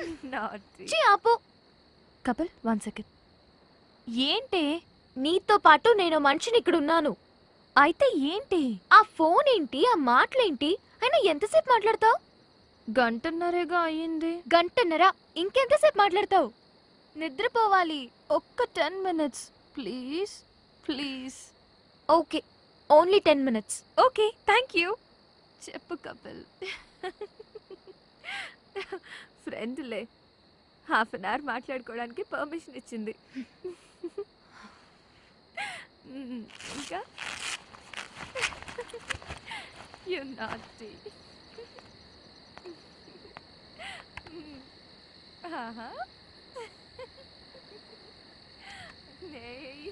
Naughty. చీ ఆపు Kapil one second ఏంటి నీతో పాటు నేను మనిషిని ఇక్కడ ఉన్నాను అయితే ఏంటి ఆ ఫోన్ ఏంటి ఆ మాటలేంటి అయినా ఎంతసేపు మాట్లాడతావు గంటన్నరేగా అయ్యింది గంటన్నర ఇంకెంతసేపు మాట్లాడతావు నిద్రపోవాలి ఒక్క ten minutes please please okay only ten minutes okay thank you చెప్పు కపిల్ ఫ్రెండ్లే హాఫ్ అన్ అవర్ మాట్లాడుకోవడానికి పర్మిషన్ ఇచ్చింది మ్మ్, ఇంకా యు నాటి ఆహా నేయ్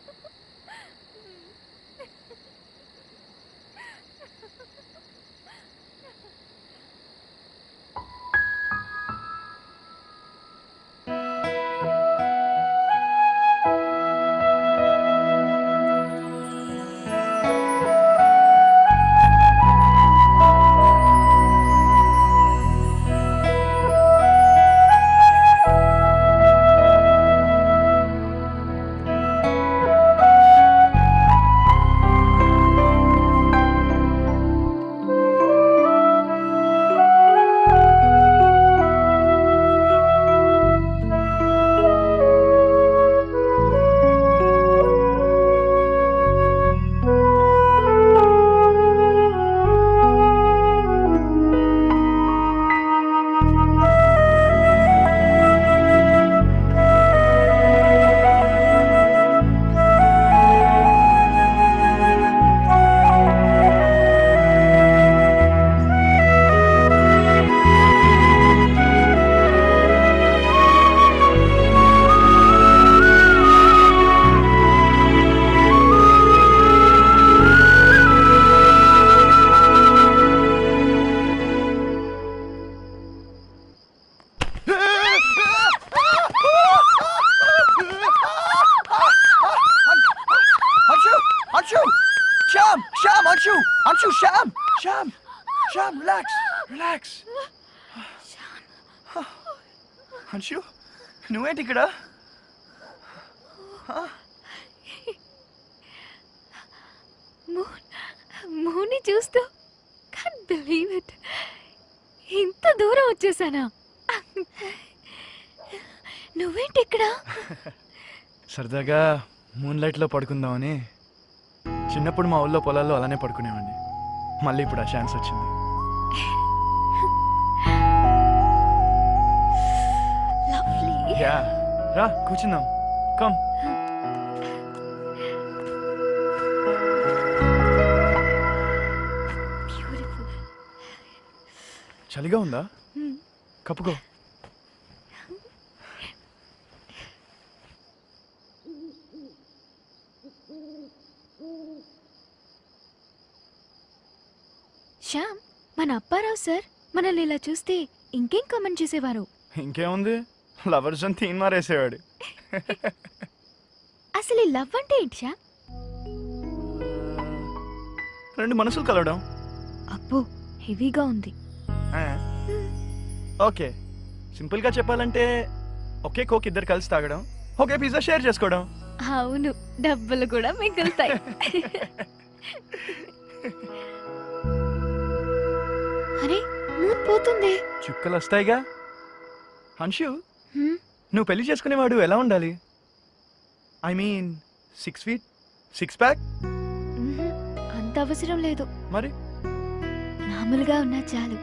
Anshu! Anshu! Sham! Sham! Anshu! Anshu! Sham! Sham! Sham! Relax! Relax! Anshu? నువ్వేంటి ఇక్కడ మూన్ మూని చూస్తూ కాన్ బిలీవ్ ఇట్ ఇంత దూరం వచ్చేసానా నువ్వేంటి ఇక్కడ సరదాగా మూన్ లైట్లో పడుకుందామని చిన్నప్పుడు మా ఊళ్ళో పొలాల్లో అలానే పడుకునేవాడిని మళ్ళీ ఇప్పుడు ఆ ఛాన్స్ వచ్చింది లవ్లీ యా రా కూర్చుందాం కమ్ బ్యూటిఫుల్ చలిగా ఉందా కప్పుకో శ్యామ్ మన అప్పారావు సార్ మనల్ని ఇలా చూస్తే ఇంకేం కామెంట్ చేసేవారు ఇంకేముంది లవర్స్ అని తీన్ మారేసేవాడు అసలు ఈ లవ్ అంటే ఏంటి శ్యామ్ రెండు మనసులు కలవడం అబ్బో హెవీగా ఉంది ఆ. ఓకే సింపుల్గా చెప్పాలంటే ఒకే కోక్ ఇద్దరు కలిసి తాగడం ఒకే పిజ్జా షేర్ చేసుకోవడం అవును డబ్బులు కూడా మిగులుతాయి అరే మూన్ పోతుంది చుక్కలు వస్తాయిగా హన్షు హ్మ్, నువ్వు పెళ్లి చేసుకునేవాడు ఎలా ఉండాలి I mean six feet six pack మ్హూ, అంత అవసరం లేదు మరి మామూలుగా ఉన్నా చాలు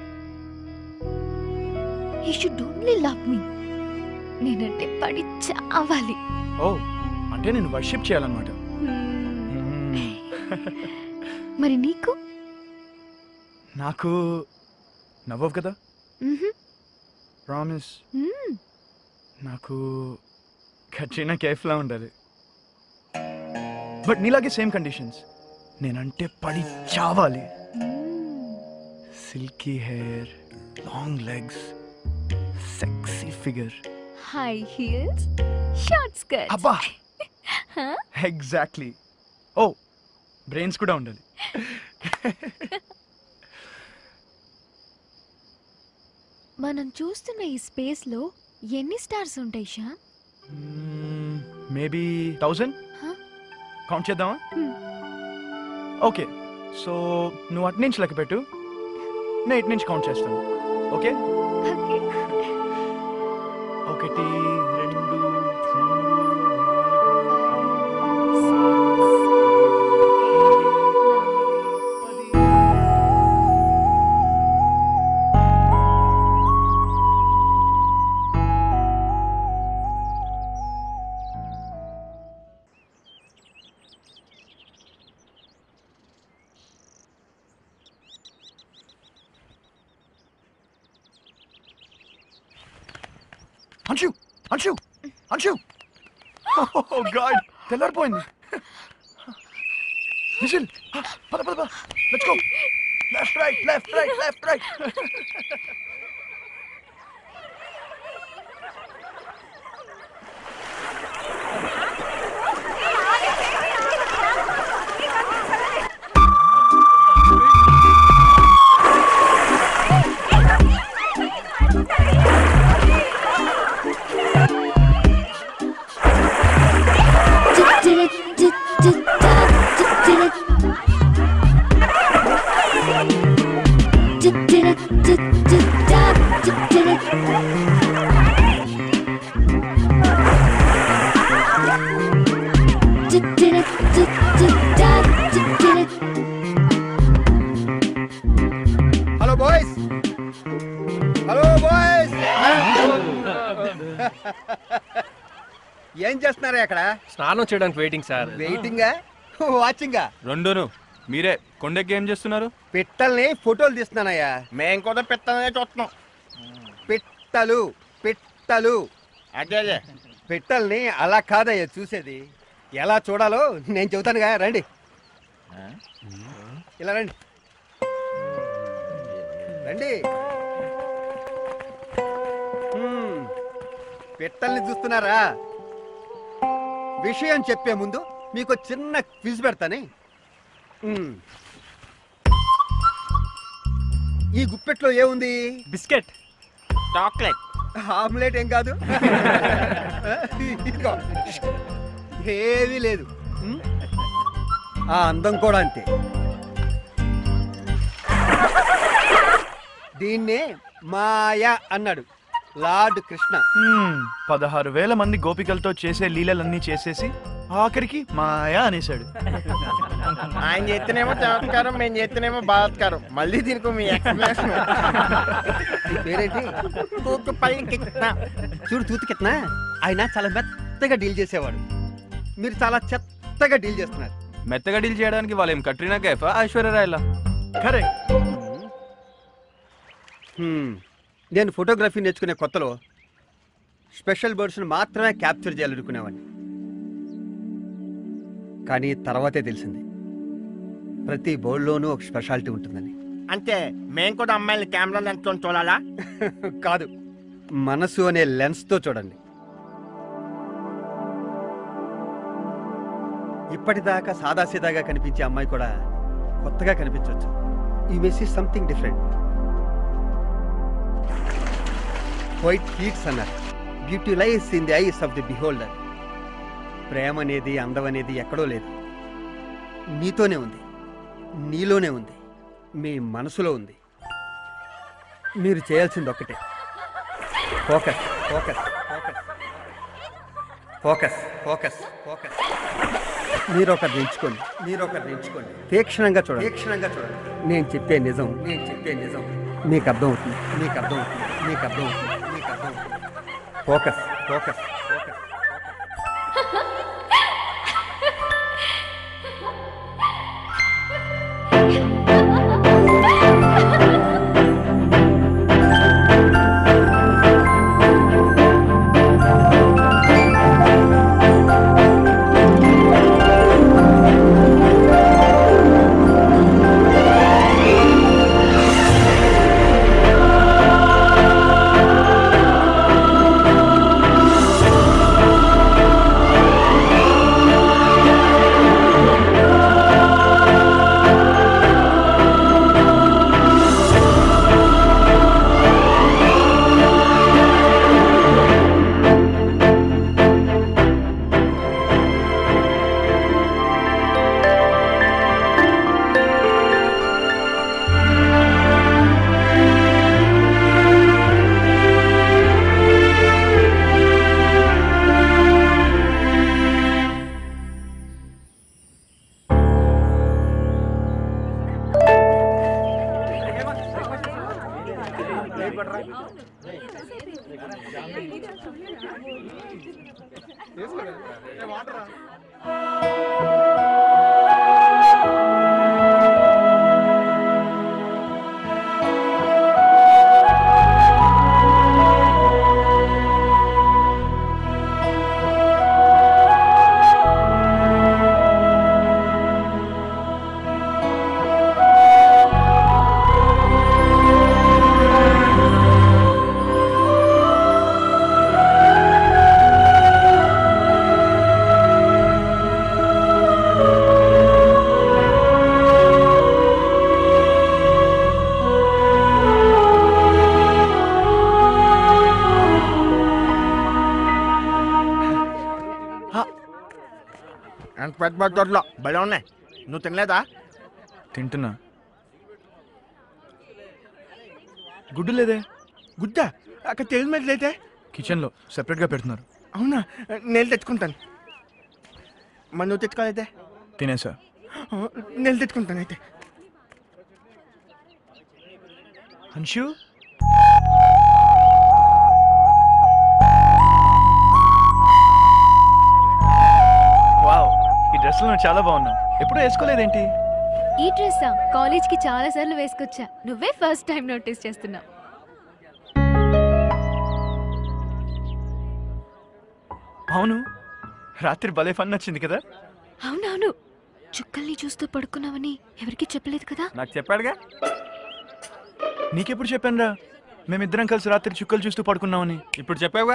ఈ షుడ్ ఓన్లీ లవ్ మీ నేనంటే పడి చావాలి ఓ అంటే నేను వర్షిప్ చేయాలన్నమాట హ్మ్. మ్మ్. మరి నీకు నాకు నవ్వవు కదా మ్హూ, ప్రామిస్ మ్మ్. నాకు కట్రినా కేఫ్లా ఉండాలి బట్ నీలాగే సేమ్ కండిషన్స్ నేనంటే పడి చావాలి మ్మ్. Silky hair long legs sexy figure high heels short skirt అబ్బా ఎగ్జాక్ట్లీ ఓ బ్రెయిన్స్ కూడా ఉండాలి మనం చూస్తున్న ఈ స్పేస్లో ఎన్ని స్టార్స్ ఉంటాయి Shyam maybe thousand Huh? Count చేద్దామా Hmm. ఓకే సో నువ్వు అటు నుంచి లెక్క పెట్టు నేను ఇటు నుంచి కౌంట్ చేస్తాను ఓకే ఒకటి రెండు మూడు అంశు అంశు అంశు ఓ గాడ్ తెల్లారిపోయింది విజిల్ పద పద పద let's go left right left right left right hello boys hello boys ఏం చేస్తున్నారా అక్కడ స్నానం చేయడానికి వెయిటింగ్ సార్ వెయిటింగా వాచింగా రెండును మీరే కొండెక్కి ఏం చేస్తున్నారు పిట్టల్ని ఫోటోలు తీస్తున్నానయ్యా మేము కూడా పెట్టనే చూస్తున్నాం పిట్టలు పిట్టలు అదే అదే పిట్టల్ని అలా కాదయ్యా చూసేది ఎలా చూడాలో నేను చెబుతానుగా రండి ఇలా రండి రండి హ్మ్. పిట్టల్ని చూస్తున్నారా విషయం చెప్పే ముందు మీకు చిన్న క్విజ్ పెడతానే హ్మ్. ఈ గుప్పెట్లో ఏముంది బిస్కెట్ చాక్లెట్ ఆమ్లెట్ ఏం కాదు ఇదిగో ఏమీ లేదు ఉమ్? ఆ అందం కూడా అంతే దీన్నే మాయ అన్నాడు లార్డ్ కృష్ణ పదహారు వేల మంది గోపికలతో చేసే లీలలన్నీ చేసేసి ఆఖరికి మాయా అనేశాడు ఆయన చేస్తేనేమో చమత్కారం మేము చేస్తేనేమో బలాత్కారం మళ్ళీ దీనికి మీ ఎక్స్ప్లెనేషన్ నీ పేరేంటి తూతు పైన కిక్నా. చూడు తూతుకెత్నా ఆయన చాలా మెత్తగా డీల్ చేసేవాడు మీరు చాలా చెత్తగా డీల్ చేస్తున్నారు మెత్తగా డీల్ చేయడానికి వాళ్ళు ఏం కట్రీనా కైఫా ఐశ్వర్యరాయలా కరెక్ట్ హ్మ్. నేను ఫోటోగ్రఫీ నేర్చుకునే కొత్తలో స్పెషల్ బర్డ్స్ని మాత్రమే క్యాప్చర్ చేయాలనుకునేవాడిని కానీ తర్వాతే తెలిసింది ప్రతి బోర్డులోనూ ఒక స్పెషాలిటీ ఉంటుందని అంటే మేము కూడా అమ్మాయిని కెమెరా లెన్స్ చూడాలా కాదు మనసు అనే లెన్స్తో చూడండి ఇప్పటిదాకా సాదాసీదాగా కనిపించే అమ్మాయి కూడా కొత్తగా కనిపించవచ్చు ఈ mess is something different white heats అన్నారు beauty lies in the eyes of the beholder ప్రేమ అనేది అందం అనేది ఎక్కడో లేదు నీతోనే ఉంది నీలోనే ఉంది మీ మనసులో ఉంది మీరు చేయాల్సింది ఒక్కటే focus focus focus focus focus focus మీరు ఒకరు ఎంచుకోండి మీరు ఒకరు ఎంచుకోండి తీక్షణంగా చూడండి తీక్షణంగా చూడండి నేను చెప్పే నిజం నేను చెప్పే నిజం మీకు అర్థం అవుతుంది మీకు అర్థం అవుతుంది మీకు అర్థం అవుతుంది మీకు అర్థం అవుతుంది ఫోకస్ ఫోకస్ ఫోకస్ ఆ అంత పెద్ద పెద్ద దొడ్లో భలే ఉన్నాయి నువ్వు తినలేదా తింటున్నా గుడ్డు లేదే గుద్దా అక్కడ తెలియదు మీద లేదే కిచెన్లో సెపరేట్గా పెడుతున్నారు అవునా నేను తెచ్చుకుంటాను మరి నువ్వు తెచ్చుకోలేదే తినేసా నేను తెచ్చుకుంటాను అయితే అంశు వావ్ ఈ డ్రెస్లో నువ్వు చాలా బాగున్నావు ఎప్పుడూ వేసుకోలేదేంటి ఈ డ్రెస్సా కాలేజ్కి చాలా సార్లు వేసుకొచ్చా నువ్వే ఫస్ట్ టైం నోటీస్ చేస్తున్నావు అవును రాత్రి భలే ఫన్ వచ్చింది కదా అవునవును చుక్కల్ని చూస్తూ పడుకున్నావని ఎవరికి చెప్పలేదు కదా నాకు చెప్పాడుగా నీకెప్పుడు చెప్పానురా మేమిద్దరం కలిసి రాత్రి చుక్కలు చూస్తూ పడుకున్నామని ఇప్పుడు చెప్పావుగా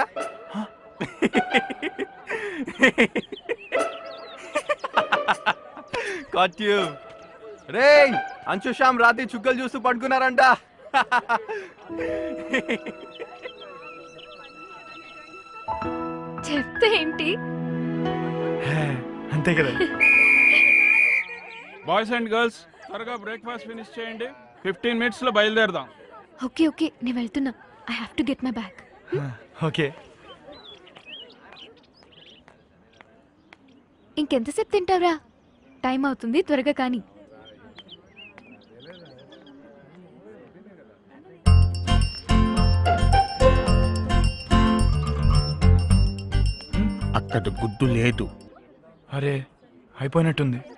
కాట్ యు రే అంశు శ్యామ్ రాత్రి చుక్కలు చూస్తూ పడుకున్నారంట చెప్తే ఏంటి హే, అంతే కదా బాయ్స్ అండ్ గర్ల్స్ త్వరగా బ్రేక్ఫాస్ట్ ఫినిష్ చేయండి ఫిఫ్టీన్ మినిట్స్లో బయలుదేరదాం ఓకే ఓకే నేను వెళ్తున్నా I have to get my bag okay ఇంకెంతసేపు తింటావురా టైం అవుతుంది త్వరగా కానీ అక్కడ గుడ్డు లేదు అరే అయిపోయినట్టుంది